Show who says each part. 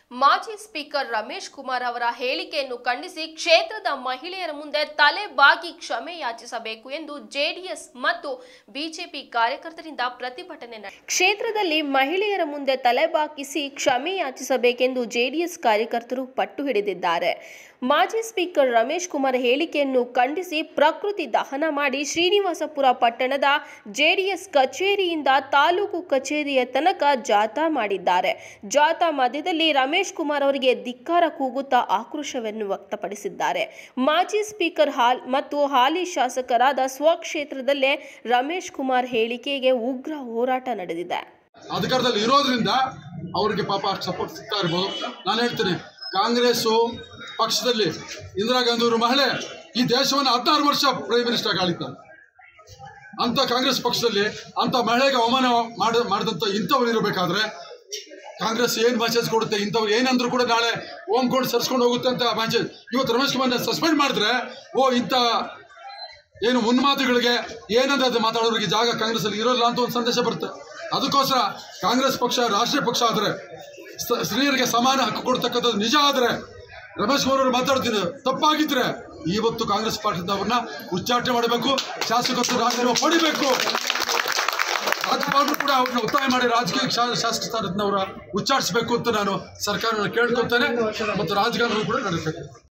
Speaker 1: ಮಾಜಿ ಸ್ಪೀಕರ್ ರಮೇಶ್ ಕುಮಾರ್ ಅವರ ಹೇಳಿಕೆಯನ್ನು ಖಂಡಿಸಿ ಕ್ಷೇತ್ರದ ಮಹಿಳೆಯರ ಮುಂದೆ ತಲೆ ಬಾಗಿ ಕ್ಷಮೆ ಯಾಚಿಸಬೇಕು ಎಂದು ಜೆಡಿಎಸ್ ಮತ್ತು ಬಿಜೆಪಿ ಕಾರ್ಯಕರ್ತರಿಂದ ಪ್ರತಿಭಟನೆ ನಡೆಯಿತು. ಕ್ಷೇತ್ರದಲ್ಲಿ ಮಹಿಳೆಯರ ಮುಂದೆ ತಲೆ ಬಾಗಿಸಿ ಕ್ಷಮೆ ಯಾಚಿಸಬೇಕೆಂದು ಜೆಡಿಎಸ್ ಕಾರ್ಯಕರ್ತರು ಪಟ್ಟು ಹಿಡಿದಿದ್ದಾರೆ ಮಾಜಿ ಸ್ಪೀಕರ್ ರಮೇಶ್ ಕುಮಾರ್ ಹೇಳಿಕೆಯನ್ನು ಖಂಡಿಸಿ ಪ್ರಕೃತಿ ದಹನ ಮಾಡಿ ಶ್ರೀನಿವಾಸಪುರ ಪಟ್ಟಣದ ಜೆಡಿಎಸ್ ಕಚೇರಿಯಿಂದ ತಾಲೂಕು ಕಚೇರಿಯ ತನಕ ಜಾಥಾ ಮಾಡಿದ್ದಾರೆ ಜಾಥಾ ಮಧ್ಯದಲ್ಲಿ ರಮೇಶ್ ಕುಮಾರ್ ಅವರಿಗೆ ಧಿಕ್ಕಾರ ಕೂಗುತ್ತಾ ಆಕ್ರೋಶವನ್ನು ವ್ಯಕ್ತಪಡಿಸಿದ್ದಾರೆ ಮಾಜಿ ಸ್ಪೀಕರ್ ಹಾಲ್ ಮತ್ತು ಹಾಲಿ ಶಾಸಕರಾದ ಸ್ವಕ್ಷೇತ್ರದಲ್ಲೇ ರಮೇಶ್ ಕುಮಾರ್ ಹೇಳಿಕೆಗೆ ಉಗ್ರ ಹೋರಾಟ ನಡೆದಿದೆ
Speaker 2: ಅಧಿಕಾರದಲ್ಲಿ ಇರೋದ್ರಿಂದ ಅವರಿಗೆ ಪಾಪ ಅಷ್ಟು ಸಪೋರ್ಟ್ ಸಿಗ್ತಾ ಇರ್ಬೋದು ನಾನು ಹೇಳ್ತೀನಿ ಕಾಂಗ್ರೆಸ್ಸು ಪಕ್ಷದಲ್ಲಿ ಇಂದಿರಾ ಗಾಂಧಿ ಅವರು ಮಹಿಳೆ ಈ ದೇಶವನ್ನು ಹದಿನಾರು ವರ್ಷ ಪ್ರೈಮ್ ಮಿನಿಸ್ಟರ್ ಆಳಿದ್ದಾರೆ ಅಂಥ ಕಾಂಗ್ರೆಸ್ ಪಕ್ಷದಲ್ಲಿ ಅಂಥ ಮಹಿಳೆಗೆ ಅವಮಾನ ಮಾಡ ಮಾಡಿದಂಥ ಇಂಥವ್ರು ಇರಬೇಕಾದ್ರೆ ಕಾಂಗ್ರೆಸ್ ಏನು ಮೆಸೇಜ್ ಕೊಡುತ್ತೆ ಇಂಥವ್ರು ಏನಂದ್ರು ಕೂಡ ನಾಳೆ ಓಮ್ ಕೋರ್ಟ್ ಸರ್ಸ್ಕೊಂಡು ಹೋಗುತ್ತೆ ಅಂತ ಮೆಸೇಜ್ ಇವತ್ತು ರಮೇಶ್ ಕುಮಾರ್ನ ಸಸ್ಪೆಂಡ್ ಮಾಡಿದ್ರೆ ಓ ಇಂಥ ಏನು ಉನ್ಮಾದಿಗಳಿಗೆ ಏನಂತ ಅದು ಮಾತಾಡೋರಿಗೆ ಜಾಗ ಕಾಂಗ್ರೆಸ್ ಅಲ್ಲಿ ಇರೋಲ್ಲ ಅಂತ ಒಂದು ಸಂದೇಶ ಬರುತ್ತೆ ಅದಕ್ಕೋಸ್ಕರ ಕಾಂಗ್ರೆಸ್ ಪಕ್ಷ ರಾಷ್ಟ್ರೀಯ ಪಕ್ಷ ಆದರೆ ಸ್ತ್ರೀಯರಿಗೆ ಸಮಾನ ಹಕ್ಕು ಕೊಡ್ತಕ್ಕಂಥದ್ದು ನಿಜ ಆದರೆ ರಮೇಶ್ ಕುಮಾರ್ ಅವರು ಮಾತಾಡ್ತೀನಿ ತಪ್ಪಾಗಿದ್ರೆ ಇವತ್ತು ಕಾಂಗ್ರೆಸ್ ಪಾರ್ಟಿದವ್ರನ್ನ ಉಚ್ಚಾಟನೆ ಮಾಡಬೇಕು ಶಾಸಕತ್ವ ರಾಜೀನಾಮೆ ಪಡಿಬೇಕು ರಾಜ್ಯಪಾಲರು ಕೂಡ ಅವ್ರನ್ನ ಒತ್ತಾಯ ಮಾಡಿ ರಾಜಕೀಯ ಶಾ- ಶಾಸಕ ಸ್ಥಾನದವರ ಉಚ್ಚಾಟಿಸಬೇಕು ಅಂತ ನಾನು ಸರ್ಕಾರವನ್ನು ಕೇಳ್ಕೊತೇನೆ ಮತ್ತು ರಾಜಕಾರಣಗಳು ಕೂಡ ನಡೆಸಬೇಕು